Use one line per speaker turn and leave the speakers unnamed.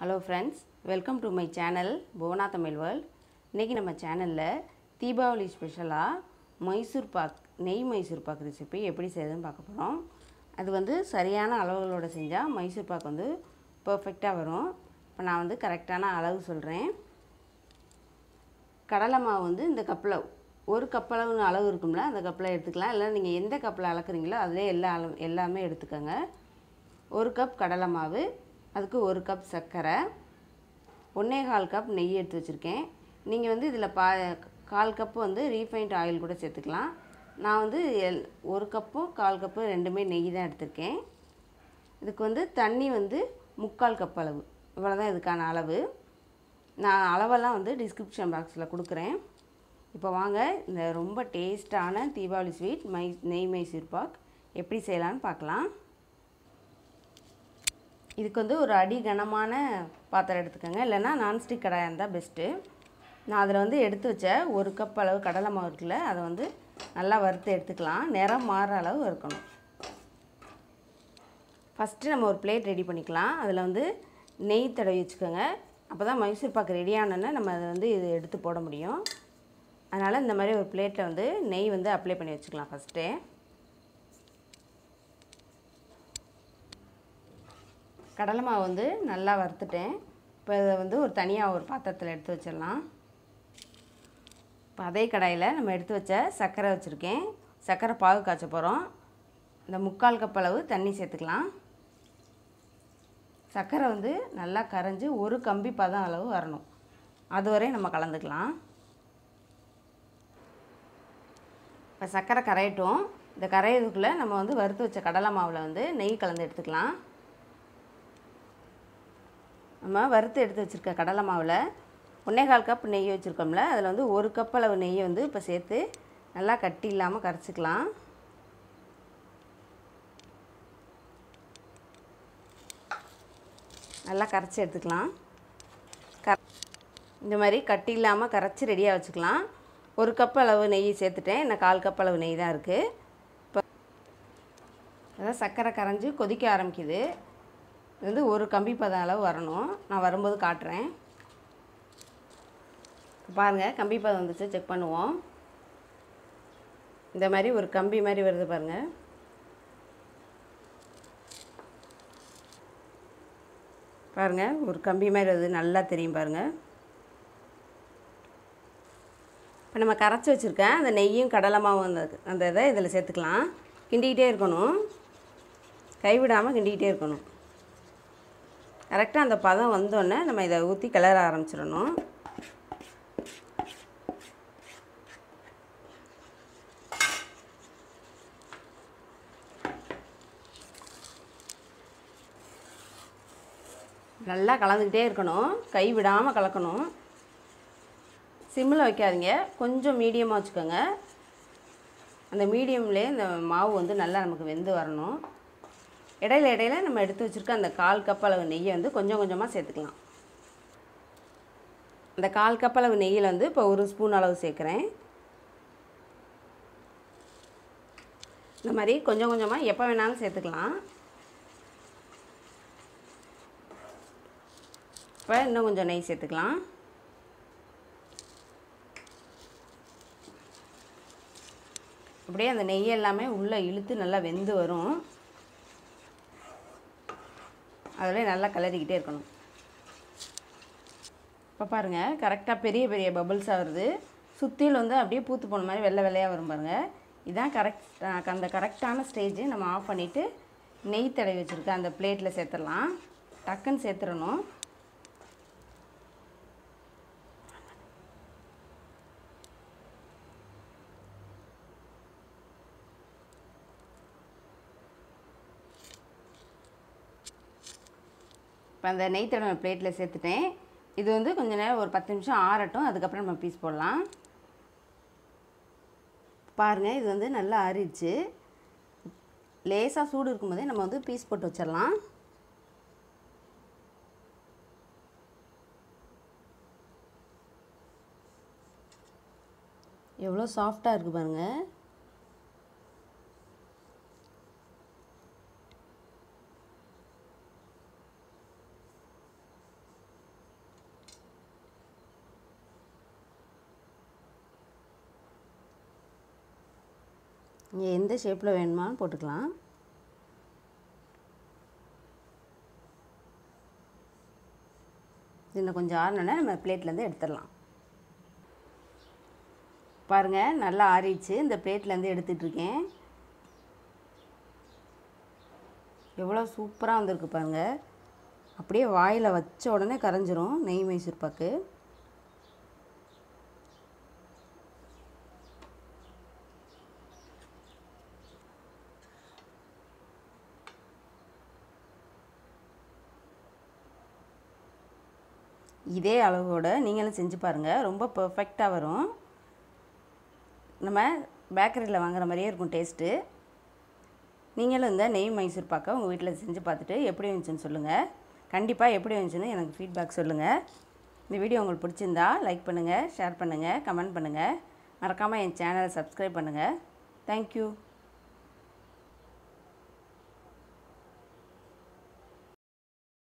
hello friends welcome to my channel Bhuvana Tamil world இன்றைக்கி நம்ம சேனலில் தீபாவளி ஸ்பெஷலாக மைசூர் பாக் நெய் மைசூர் பாக் ரெசிபி எப்படி செய்யுதுன்னு பார்க்க போகிறோம் அது வந்து சரியான அளவுகளோடு செஞ்சால் மைசூர் பாக் வந்து பர்ஃபெக்டாக வரும் இப்போ நான் வந்து கரெக்டான அளவு சொல்கிறேன் கடலை மாவு வந்து இந்த கப்பில் ஒரு கப்பளவு அளவு இருக்கும்ல அந்த கப்பில் எடுத்துக்கலாம் இல்லை நீங்கள் எந்த கப்பில் அளக்குறீங்களோ அதிலே எல்லா அளவு எல்லாமே எடுத்துக்கோங்க ஒரு கப் கடலை மாவு அதுக்கு ஒரு கப் சர்க்கரை ஒன்றே கால் கப் நெய் எடுத்து வச்சுருக்கேன் நீங்கள் வந்து இதில் பா கால் கப்பு வந்து ரீஃபைண்ட் ஆயில் கூட சேர்த்துக்கலாம் நான் வந்து எல் ஒரு கப்பும் கால் கப்பு ரெண்டுமே நெய் தான் எடுத்திருக்கேன் இதுக்கு வந்து தண்ணி வந்து முக்கால் கப் அளவு இவ்வளோ தான் இதுக்கான அளவு நான் அளவெல்லாம் வந்து டிஸ்கிரிப்ஷன் பாக்ஸில் கொடுக்குறேன் இப்போ வாங்க இந்த ரொம்ப டேஸ்டான தீபாவளி ஸ்வீட் மை நெய் மைசூர் பாக் எப்படி செய்யலான்னு பார்க்கலாம் இதுக்கு வந்து ஒரு அடி கனமான பாத்திரம் எடுத்துக்கோங்க இல்லைன்னா நான்ஸ்டிக் கடாயாக இருந்தால் பெஸ்ட்டு நான் அதில் வந்து எடுத்து வச்ச ஒரு கப் அளவு கடலை மாவு இருக்குல்ல அதை வந்து நல்லா வறுத்து எடுத்துக்கலாம் நிறம் மாறுற அளவு வறுக்கணும் ஃபஸ்ட்டு நம்ம ஒரு பிளேட் ரெடி பண்ணிக்கலாம் அதில் வந்து நெய் தடவி வச்சுக்கோங்க அப்போ தான் மைசூர் பாக்கு ரெடி ஆனோன்னே நம்ம அதை வந்து இது எடுத்து போட முடியும் அதனால் இந்த மாதிரி ஒரு பிளேட்டில் வந்து நெய் வந்து அப்ளை பண்ணி வச்சுக்கலாம் ஃபஸ்ட்டே கடலை மாவு வந்து நல்லா வறுத்துட்டேன் இப்போ இதை வந்து ஒரு தனியாக ஒரு பாத்திரத்தில் எடுத்து வச்சிடலாம் இப்போ அதே கடாயில் நம்ம எடுத்து வச்ச சர்க்கரை வச்சுருக்கேன் சர்க்கரை பாகு காய்ச்ச போகிறோம் இந்த முக்கால் கப் அளவு தண்ணி சேர்த்துக்கலாம் சர்க்கரை வந்து நல்லா கரைஞ்சி ஒரு கம்பி பதம் அளவு வரணும் அதுவரை நம்ம கலந்துக்கலாம் இப்போ சர்க்கரை கரையட்டும் இந்த கரையிறதுக்குள்ளே நம்ம வந்து வறுத்து வச்ச கடலை மாவில் வந்து நெய் கலந்து எடுத்துக்கலாம் நம்ம வறுத்து எடுத்து வச்சுருக்க கடலை மாவில் ஒன்றே கால் கப் நெய் வச்சுருக்கோம்ல அதில் வந்து ஒரு கப் அளவு நெய்யை வந்து இப்போ சேர்த்து நல்லா கட்டி இல்லாமல் கரைச்சிக்கலாம் நல்லா கரைச்சி எடுத்துக்கலாம் க இந்த மாதிரி கட்டி இல்லாமல் கரைச்சி ரெடியாக வச்சுக்கலாம் ஒரு கப் அளவு நெய் சேர்த்துட்டேன் இன்னும் கால் கப் அளவு நெய் தான் இருக்குது இப்போ அதான் சர்க்கரை கரைஞ்சி கொதிக்க ஆரம்பிக்குது இது வந்து ஒரு கம்பி பதம் அளவு வரணும் நான் வரும்போது காட்டுறேன் பாருங்கள் கம்பி பதம் வந்துச்சு செக் பண்ணுவோம் இந்த மாதிரி ஒரு கம்பி மாதிரி வருது பாருங்கள் பாருங்கள் ஒரு கம்பி மாதிரி வருது நல்லா தெரியும் பாருங்கள் இப்போ நம்ம கரைச்சி வச்சுருக்கேன் அந்த நெய்யும் கடலை மாவும் அந்த அந்த இதை இதில் சேர்த்துக்கலாம் கிண்டிக்கிட்டே இருக்கணும் கைவிடாமல் கிண்டிக்கிட்டே இருக்கணும் கரெக்டாக அந்த பதம் வந்தோடனே நம்ம இதை ஊற்றி கிளற ஆரம்பிச்சிடணும் நல்லா கலந்துக்கிட்டே இருக்கணும் கை விடாமல் கலக்கணும் சிம்மில் வைக்காதீங்க கொஞ்சம் மீடியமாக வச்சுக்கோங்க அந்த மீடியம்லேயே இந்த மாவு வந்து நல்லா நமக்கு வெந்து வரணும் இடையில இடையில நம்ம எடுத்து வச்சுருக்க அந்த கால் கப் அளவு நெய்யை வந்து கொஞ்சம் கொஞ்சமாக சேர்த்துக்கலாம் அந்த கால் கப் அளவு நெய்யில் வந்து இப்போ ஒரு ஸ்பூன் அளவு சேர்க்குறேன் இந்த மாதிரி கொஞ்சம் கொஞ்சமாக எப்போ வேணாலும் சேர்த்துக்கலாம் இப்போ இன்னும் கொஞ்சம் நெய் சேர்த்துக்கலாம் அப்படியே அந்த நெய் எல்லாமே உள்ளே இழுத்து நல்லா வெந்து வரும் அதில் நல்லா கிளறிக்கிட்டே இருக்கணும் இப்போ பாருங்கள் கரெக்டாக பெரிய பெரிய பபுள்ஸாக வருது சுற்றியில் வந்து அப்படியே பூத்து போன மாதிரி வெள்ளை வெள்ளையாக வரும் பாருங்கள் இதுதான் கரெக்ட் அந்த கரெக்டான ஸ்டேஜ் நம்ம ஆஃப் பண்ணிவிட்டு நெய் தடவி வச்சுருக்க அந்த பிளேட்டில் சேர்த்துடலாம் டக்குன்னு சேர்த்துடணும் இப்போ அந்த நெய் தடவை பிளேட்டில் சேர்த்துட்டேன் இது வந்து கொஞ்சம் நேரம் ஒரு பத்து நிமிஷம் ஆறட்டும் அதுக்கப்புறம் நம்ம பீஸ் போடலாம் பாருங்கள் இது வந்து நல்லா ஆறிடுச்சு லேசாக சூடு இருக்கும்போதே நம்ம வந்து பீஸ் போட்டு வச்சிடலாம் எவ்வளோ சாஃப்டாக இருக்குது பாருங்கள் நீங்கள் எந்த ஷேப்பில் வேணுமான்னு போட்டுக்கலாம் இன்னும் கொஞ்சம் ஆறினோன்னா நம்ம பிளேட்லேருந்து எடுத்துடலாம் பாருங்கள் நல்லா ஆறிடுச்சு இந்த பிளேட்லேருந்து எடுத்துட்ருக்கேன் எவ்வளோ சூப்பராக வந்திருக்கு பாருங்கள் அப்படியே வாயில் வச்ச உடனே கரைஞ்சிரும் நெய் மைசூர் பாக்கு இதே அளவோட நீங்களும் செஞ்சு பாருங்கள் ரொம்ப பர்ஃபெக்டாக வரும் நம்ம பேக்கரியில் வாங்குற மாதிரியே இருக்கும் டேஸ்ட்டு நீங்களும் இந்த நெய் மைசூர் பாக்கை உங்கள் வீட்டில் செஞ்சு பார்த்துட்டு எப்படி வந்துச்சுன்னு சொல்லுங்கள் கண்டிப்பாக எப்படி வந்துச்சுன்னு எனக்கு ஃபீட்பேக் சொல்லுங்கள் இந்த வீடியோ உங்களுக்கு பிடிச்சிருந்தா லைக் பண்ணுங்கள் ஷேர் பண்ணுங்கள் கமெண்ட் பண்ணுங்கள் மறக்காமல் என் சேனலை சப்ஸ்கிரைப் பண்ணுங்கள் தேங்க்யூ